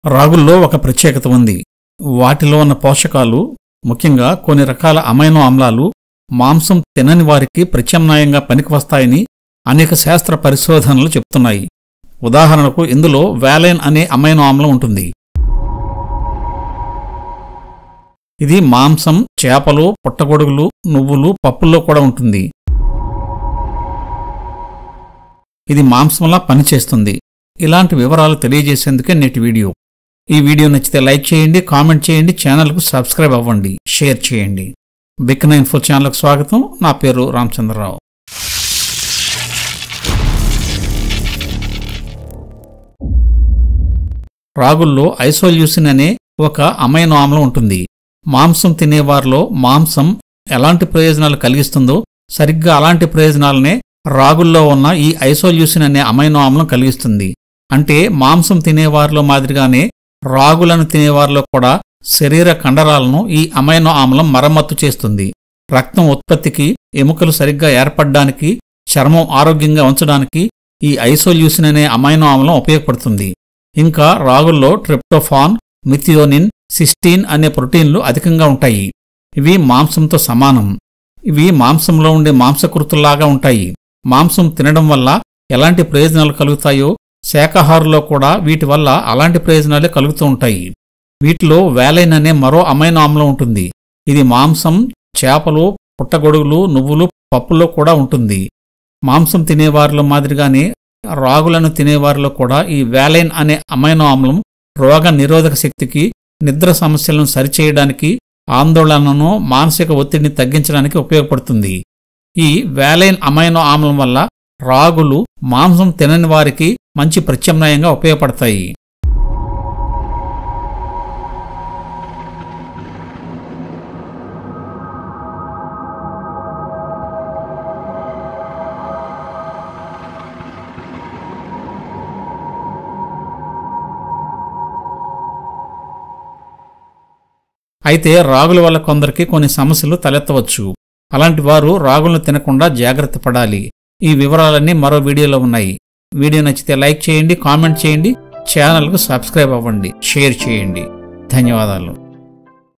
రాగుల్లో ఒక ప్రత్యేకత ఉంది వాటిలో ఉన్న పోషకాలు ముఖ్యంగా కొన్ని రకాల అమైనో ఆమ్లాలు మాంసం తినని వారికి ప్రత్యామ్నాయంగా పనికివస్తాయని అనేక శాస్త్ర పరిశోధనలు చెప్తున్నాయి ఉదాహరణకు ఇందులో వ్యాలైన్ అనే అమైనో ఆమ్లం ఉంటుంది ఇది మాంసం చేపలు పుట్టగొడుగులు నువ్వులు పప్పుల్లో కూడా ఉంటుంది ఇది మాంసంలా పనిచేస్తుంది ఇలాంటి వివరాలు తెలియజేసేందుకే నేటి వీడియో ఈ వీడియో నచ్చితే లైక్ చేయండి కామెంట్ చేయండి ఛానల్కు సబ్స్క్రైబ్ అవ్వండి షేర్ చేయండి బిక్ నైన్ ఫోర్ ఛానల్కు స్వాగతం నా పేరు రామచంద్రరావు రాగుల్లో ఐసోల్యూసిన్ అనే ఒక అమైనో ఆమ్లం ఉంటుంది మాంసం తినేవారిలో మాంసం ఎలాంటి ప్రయోజనాలు కలిగిస్తుందో సరిగ్గా అలాంటి ప్రయోజనాలనే రాగుల్లో ఉన్న ఈ ఐసోల్యూసిన్ అనే అమైనో ఆమ్లం కలిగిస్తుంది అంటే మాంసం తినేవారిలో మాదిరిగానే రాగులను తినేవారిలో కూడా శరీర కండరాలను ఈ అమైనో ఆమ్లం మరమ్మత్తు చేస్తుంది రక్తం ఉత్పత్తికి ఎముకలు సరిగ్గా ఏర్పడడానికి చర్మం ఆరోగ్యంగా ఉంచడానికి ఈ ఐసోల్యూసిన్ అనే అమైనో ఆమ్లం ఉపయోగపడుతుంది ఇంకా రాగుల్లో ట్రిప్టోఫాన్ మిథియోనిన్ సిస్టీన్ అనే ప్రోటీన్లు అధికంగా ఉంటాయి ఇవి మాంసంతో సమానం ఇవి మాంసంలో ఉండే మాంసకృతుల్లాగా ఉంటాయి మాంసం తినడం వల్ల ఎలాంటి ప్రయోజనాలు కలుగుతాయో శాకాహారులో కూడా వీటి వల్ల అలాంటి ప్రయోజనాలే కలుగుతూ ఉంటాయి వీటిలో వ్యాలైన్ అనే మరో అమైనో ఆమ్లం ఉంటుంది ఇది మాంసం చేపలు పుట్టగొడుగులు నువ్వులు పప్పులో కూడా ఉంటుంది మాంసం తినేవారిలో మాదిరిగానే రాగులను తినేవారిలో కూడా ఈ వ్యాలైన్ అనే అమైనో ఆమ్లం రోగ నిరోధక శక్తికి నిద్ర సమస్యలను సరిచేయడానికి ఆందోళనను మానసిక ఒత్తిడిని తగ్గించడానికి ఉపయోగపడుతుంది ఈ వ్యాలైన్ అమైనో ఆమ్లం వల్ల రాగులు మాంసం తినని వారికి మంచి ప్రత్యామ్నాయంగా ఉపయోగపడతాయి అయితే రాగుల వల్ల కొందరికి కొన్ని సమస్యలు తలెత్తవచ్చు అలాంటి వారు రాగులను తినకుండా జాగ్రత్త పడాలి ఈ వివరాలన్నీ మరో వీడియోలో ఉన్నాయి వీడియో నచ్చితే లైక్ చేయండి కామెంట్ చేయండి ఛానల్కు సబ్స్క్రైబ్ అవ్వండి షేర్ చేయండి ధన్యవాదాలు